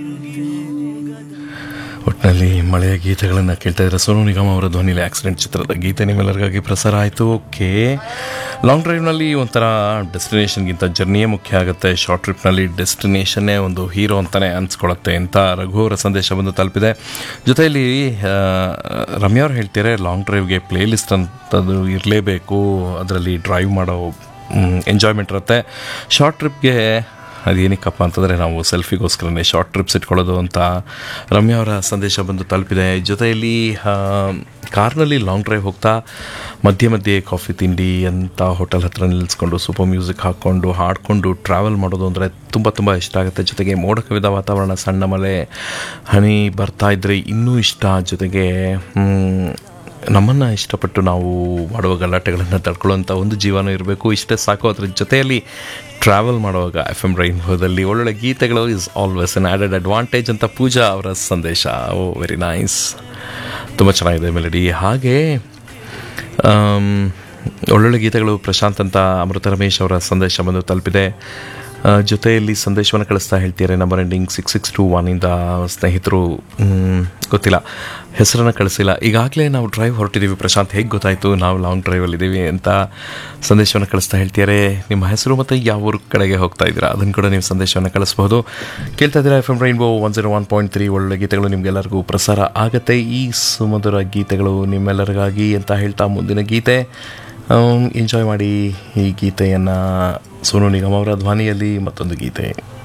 ಒಟ್ಟಿನಲ್ಲಿ ಮಳೆಯ ಗೀತೆಗಳನ್ನು ಕೇಳ್ತಾ ಇದ್ರೆ ಸೋನು ನಿಗಮ್ ಅವರ ಧ್ವನಿಲಿ ಆಕ್ಸಿಡೆಂಟ್ ಚಿತ್ರದ ಗೀತೆ ನಿಮ್ಮೆಲ್ಲರಿಗಾಗಿ ಪ್ರಸಾರ ಆಯಿತು ಓಕೆ ಲಾಂಗ್ ಡ್ರೈವ್ನಲ್ಲಿ ಒಂಥರ ಡೆಸ್ಟಿನೇಷನ್ಗಿಂತ ಜರ್ನಿಯೇ ಮುಖ್ಯ ಆಗುತ್ತೆ ಶಾರ್ಟ್ ಟ್ರಿಪ್ನಲ್ಲಿ ಡೆಸ್ಟಿನೇಷನ್ನೇ ಒಂದು ಹೀರೋ ಅಂತಲೇ ಅನ್ಸ್ಕೊಳತ್ತೆ ಅಂತ ರಘು ಅವರ ಸಂದೇಶ ಬಂದು ತಲುಪಿದೆ ಜೊತೆಯಲ್ಲಿ ಆ, ರಮ್ಯಾ ಅವ್ರು ಹೇಳ್ತಾರೆ ಲಾಂಗ್ ಡ್ರೈವ್ಗೆ ಪ್ಲೇ ಲಿಸ್ಟ್ ಅಂತದ್ದು ಇರಲೇಬೇಕು ಅದರಲ್ಲಿ ಡ್ರೈವ್ ಮಾಡೋ ಎಂಜಾಯ್ಮೆಂಟ್ ಇರುತ್ತೆ ಶಾರ್ಟ್ ಟ್ರಿಪ್ಗೆ ಅದೇನಕ್ಕಪ್ಪ ಅಂತಂದರೆ ನಾವು ಸೆಲ್ಫಿಗೋಸ್ಕರನೇ ಶಾರ್ಟ್ ಟ್ರಿಪ್ಸ್ ಇಟ್ಕೊಳ್ಳೋದು ಅಂತ ರಮ್ಯಾ ಅವರ ಸಂದೇಶ ಬಂದು ತಲುಪಿದೆ ಜೊತೆಯಲ್ಲಿ ಆ, ಕಾರ್ನಲ್ಲಿ ಲಾಂಗ್ ಡ್ರೈವ್ ಹೋಗ್ತಾ ಮಧ್ಯೆ ಮಧ್ಯೆ ಕಾಫಿ ತಿಂಡಿ ಅಂತ ಹೋಟೆಲ್ ಹತ್ರ ನಿಲ್ಲಿಸ್ಕೊಂಡು ಸೂಪರ್ ಮ್ಯೂಸಿಕ್ ಹಾಕ್ಕೊಂಡು ಹಾಡ್ಕೊಂಡು ಟ್ರಾವೆಲ್ ಮಾಡೋದು ಅಂದರೆ ತುಂಬ ತುಂಬ ಇಷ್ಟ ಆಗುತ್ತೆ ಜೊತೆಗೆ ಮೋಡ ಕವಿದ ವಾತಾವರಣ ಸಣ್ಣ ಮಳೆ ಹನಿ ಬರ್ತಾ ಇದ್ದರೆ ಇನ್ನೂ ಇಷ್ಟ ಜೊತೆಗೆ ಮ್, ನಮ್ಮನ್ನು ಇಷ್ಟಪಟ್ಟು ನಾವು ಮಾಡುವ ಗಲಾಟೆಗಳನ್ನು ತಡ್ಕೊಳ್ಳೋಂಥ ಒಂದು ಜೀವನ ಇರಬೇಕು ಇಷ್ಟೇ ಸಾಕು ಅದ್ರ ಜೊತೆಯಲ್ಲಿ ಟ್ರಾವೆಲ್ ಮಾಡುವಾಗ ಎಫ್ ಎಮ್ ರೈನ್ಬೋದಲ್ಲಿ ಒಳ್ಳೊಳ್ಳೆ ಗೀತೆಗಳು is always an added advantage ಅಂತ ಪೂಜಾ ಅವರ ಸಂದೇಶ ಓ ವೆರಿ ನೈಸ್ ತುಂಬ ಚೆನ್ನಾಗಿದೆ ಮೆಲಡಿ ಹಾಗೆ ಆಮ್, ಒಳ್ಳೊಳ್ಳೆ ಗೀತೆಗಳು ಪ್ರಶಾಂತ್ ಅಂತ ಅಮೃತ ರಮೇಶ್ ಅವರ ಸಂದೇಶ ಬಂದು ತಲುಪಿದೆ ಆ, ಜೊತೆಯಲ್ಲಿ ಸಂದೇಶವನ್ನು ಕಳಿಸ್ತಾ ಹೇಳ್ತಾರೆ number ending six six two ಒನ್ನಿಂದ ಸ್ನೇಹಿತರು ಮ್, ಗೊತ್ತಿಲ್ಲ ಹೆಸರನ್ನು ಕಳಿಸಿಲ್ಲ ಈಗಾಗಲೇ ನಾವು ಡ್ರೈವ್ ಹೊರಟಿದ್ದೀವಿ ಪ್ರಶಾಂತ್ ಹೇಗೆ ಗೊತ್ತಾಯಿತು ನಾವು ಲಾಂಗ್ ಡ್ರೈವಲ್ಲಿದ್ದೀವಿ ಅಂತ ಸಂದೇಶವನ್ನು ಕಳಿಸ್ತಾ ಹೇಳ್ತಿದ್ದಾರೆ ನಿಮ್ಮ ಹೆಸರು ಮತ್ತು ಯಾವ ಊರ ಕಡೆಗೆ ಹೋಗ್ತಾ ಇದ್ದೀರಾ ಅದನ್ನು ಕೂಡ ನೀವು ಸಂದೇಶವನ್ನು ಕಳಿಸ್ಬೋದು ಕೇಳ್ತಾ ಇದ್ದೀರಾ F M Rainbow one zero one point three ಒಳ್ಳೆ ಗೀತೆಗಳು ನಿಮಗೆಲ್ಲರಿಗೂ ಪ್ರಸಾರ ಆಗುತ್ತೆ ಈ ಸುಮಧುರ ಗೀತೆಗಳು ನಿಮ್ಮೆಲ್ಲರಿಗಾಗಿ ಅಂತ ಹೇಳ್ತಾ ಮುಂದಿನ ಗೀತೆ ಎಂಜಾಯ್ ಮಾಡಿ ಈ ಗೀತೆಯನ್ನು ಸೋನು ನಿಗಮ್ ಅವರ ಧ್ವನಿಯಲ್ಲಿ ಮತ್ತೊಂದು ಗೀತೆ